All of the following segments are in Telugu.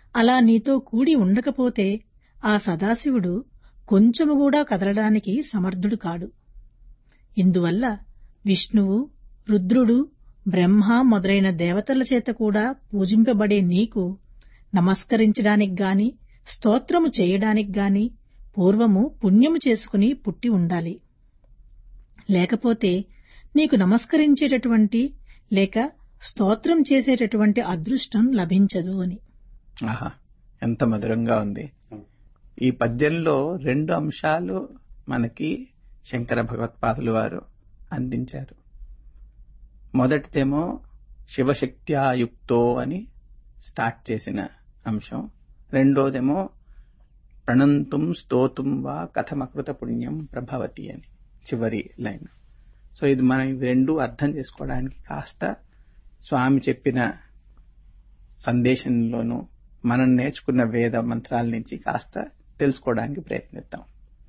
అలా నీతో కూడి ఉండకపోతే ఆ సదాశివుడు కొంచెము కూడా కదలడానికి సమర్థుడు కాడు ఇందువల్ల విష్ణువు రుద్రుడు బ్రహ్మ మొదలైన దేవతల చేత కూడా పూజింపబడే నీకు నమస్కరించడానికి గాని స్తోత్రము చేయడానికి గాని పూర్వము పుణ్యము చేసుకుని పుట్టి ఉండాలి లేకపోతే నీకు నమస్కరించేటటువంటి లేక స్తోత్రం చేసేటటువంటి అదృష్టం లభించదు అని ఆహా ఎంత మధురంగా ఉంది ఈ పద్యంలో రెండు అంశాలు మనకి శంకర భగవత్పాదులు వారు అందించారు మొదటిదేమో శివశక్త్యాయుక్తో అని స్టార్ట్ చేసిన అంశం రెండోదేమో ప్రణంతుం స్తోతుం వా కథమకృత పుణ్యం ప్రభవతి అని చివరి లైన్ సో ఇది మనం ఇవి రెండు అర్థం చేసుకోవడానికి కాస్త స్వామి చెప్పిన సందేశంలోనూ మనం నేర్చుకున్న వేద మంత్రాల నుంచి కాస్త తెలుసుకోవడానికి ప్రయత్నిద్దాం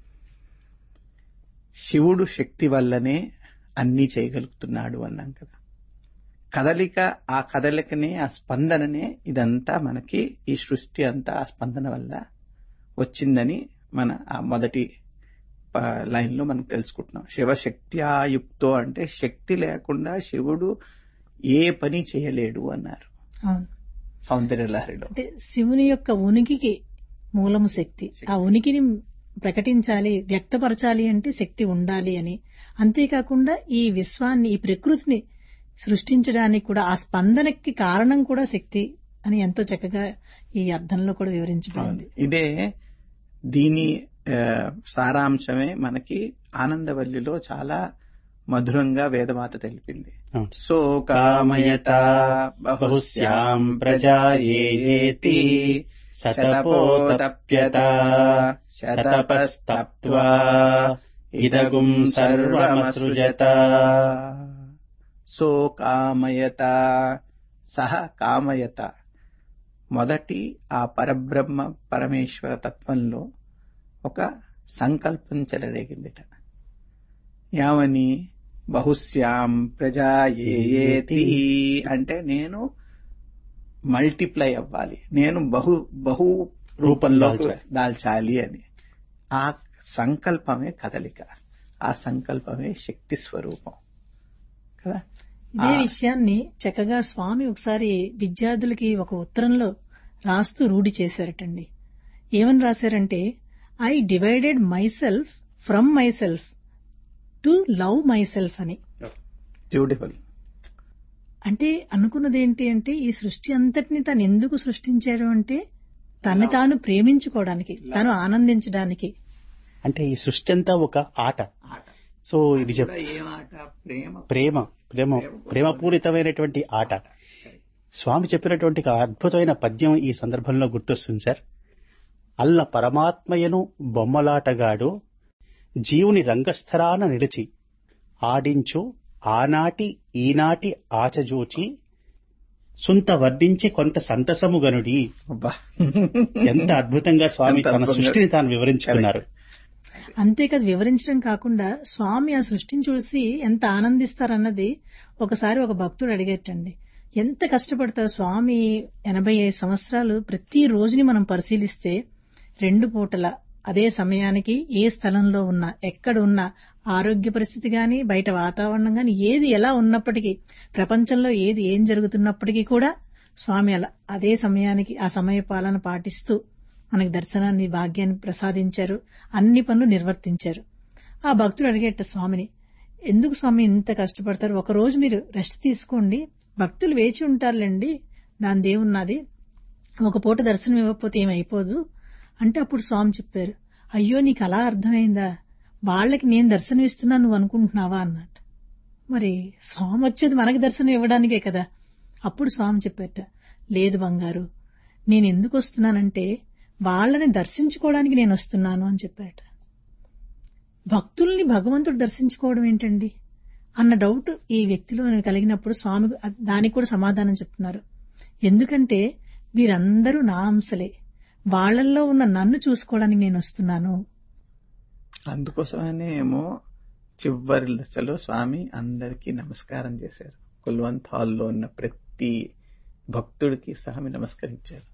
శివుడు శక్తి వల్లనే అన్నీ చేయగలుగుతున్నాడు అన్నాం కదా కదలిక ఆ కదలికనే ఆ స్పందననే ఇదంతా మనకి ఈ సృష్టి అంతా ఆ స్పందన వల్ల వచ్చిందని మన ఆ మొదటి లైన్ లో మనం తెలుసుకుంటున్నాం శివశక్త్యాయుక్తో అంటే శక్తి లేకుండా శివుడు ఏ పని చేయలేడు అన్నారు అవును సౌందర్యలహరిలో అంటే శివుని యొక్క ఉనికికి మూలము శక్తి ఆ ఉనికిని ప్రకటించాలి వ్యక్తపరచాలి అంటే శక్తి ఉండాలి అని అంతేకాకుండా ఈ విశ్వాన్ని ఈ ప్రకృతిని సృష్టించడానికి కూడా ఆ స్పందనకి కారణం కూడా శక్తి అని ఎంతో చక్కగా ఈ అర్థంలో కూడా వివరించబడింది ఇదే దీని ఆ, సారాంశమే మనకి ఆనందవల్లిలో చాలా మధురంగా వేదమాత తెలిపింది అవును. సో కామయత బహుశ్యాం ప్రజాయేతి శతపోతప్యత శతపస్తప్త్వా ఇదగుం సర్వమసృజత సో కామయత సహ కామయత మొదటి ఆ పరబ్రహ్మ పరమేశ్వర తత్వంలో ఒక సంకల్పం చెలరేగిందిట యావని బహుశ్యాం ప్రజా ఏతి అంటే నేను మల్టిప్లై అవ్వాలి నేను బహు బహు రూపంలో దాల్చాలి. దాల్చాలి అని ఆ సంకల్పమే కదలిక ఆ సంకల్పమే శక్తి స్వరూపం కదా ఇదే ఆ. విషయాన్ని చక్కగా స్వామి ఒకసారి విద్యార్థులకి ఒక ఉత్తరంలో రాస్తూ రూఢి చేశారటండి ఏమని రాశారంటే I divided myself from myself to love myself అని బ్యూటిఫుల్ అంటే అనుకున్నది ఏంటి అంటే ఈ సృష్టి అంతటిని తను ఎందుకు సృష్టించాడు అంటే తన్ని తాను ప్రేమించుకోవడానికి తను ఆనందించడానికి అంటే ఈ సృష్టి అంతా ఒక ఆట సో ఇది చెప్ ఏం ఆట ప్రేమ ప్రేమ ప్రేమ ప్రేమపూరితమైనటువంటి ఆట స్వామి చెప్పినటువంటి ఒక అద్భుతమైన పద్యం ఈ సందర్భంలో గుర్తొస్తుంది సార్ అల్ల పరమాత్మయను బొమ్మలాటగాడు జీవుని రంగస్థరాన నిలిచి ఆడించు ఆనాటి ఈనాటి ఆచజూచి సుంత వర్ణించి కొంత సంతసము గనుడి అబ్బా ఎంత అద్భుతంగా స్వామి ఎంత తన అద్భుతంగా- సృష్టిని తాను వివరించుకున్నారు అంతేకాదు వివరించడం కాకుండా స్వామి ఆ సృష్టిని చూసి ఎంత ఆనందిస్తారన్నది ఒకసారి ఒక భక్తుడు అడిగేటండి ఎంత కష్టపడతారు స్వామి ఎనభై ఐదు సంవత్సరాలు ప్రతి రోజుని మనం పరిశీలిస్తే రెండు పూటల అదే సమయానికి ఏ స్థలంలో ఉన్నా ఎక్కడ ఉన్నా ఆరోగ్య పరిస్థితి గాని బయట వాతావరణం గాని ఏది ఎలా ఉన్నప్పటికీ ప్రపంచంలో ఏది ఏం జరుగుతున్నప్పటికీ కూడా స్వామి అలా అదే సమయానికి ఆ సమయ పాలన పాటిస్తూ మనకి దర్శనాన్ని భాగ్యాన్ని ప్రసాదించారు అన్ని పనులు నిర్వర్తించారు ఆ భక్తుడు అడిగేట స్వామిని ఎందుకు స్వామి ఇంత కష్టపడతారు ఒక రోజు మీరు రెస్ట్ తీసుకోండి భక్తులు వేచి ఉంటారులేండి దాని దేవున్నది ఒక పూట దర్శనం ఇవ్వకపోతే ఏమైపోదు అంటే అప్పుడు స్వామి చెప్పారు అయ్యో నీకు అలా అర్థమైందా వాళ్ళకి నేను దర్శనం ఇస్తున్నాను నువ్వు అనుకుంటున్నావా అన్నట్టు మరి స్వామి వచ్చేది మనకి దర్శనం ఇవ్వడానికే కదా అప్పుడు స్వామి చెప్పారట లేదు బంగారు నేను ఎందుకు వస్తున్నానంటే వాళ్ళని దర్శించుకోవడానికి నేను వస్తున్నాను అని చెప్పారట భక్తుల్ని భగవంతుడు దర్శించుకోవడం ఏంటండి అన్న డౌట్ ఈ వ్యక్తిలో కలిగినప్పుడు స్వామి దానికి కూడా సమాధానం చెప్తున్నారు ఎందుకంటే వీరందరూ నా అంశలే వాళ్ళల్లో ఉన్న నన్ను చూసుకోవడానికి నేను వస్తున్నాను అందుకోసమనే ఏమో చివరి దశలో స్వామి అందరికీ నమస్కారం చేశారు కుల్వంత్ హాల్లో ఉన్న ప్రతి భక్తుడికి స్వామి నమస్కరించారు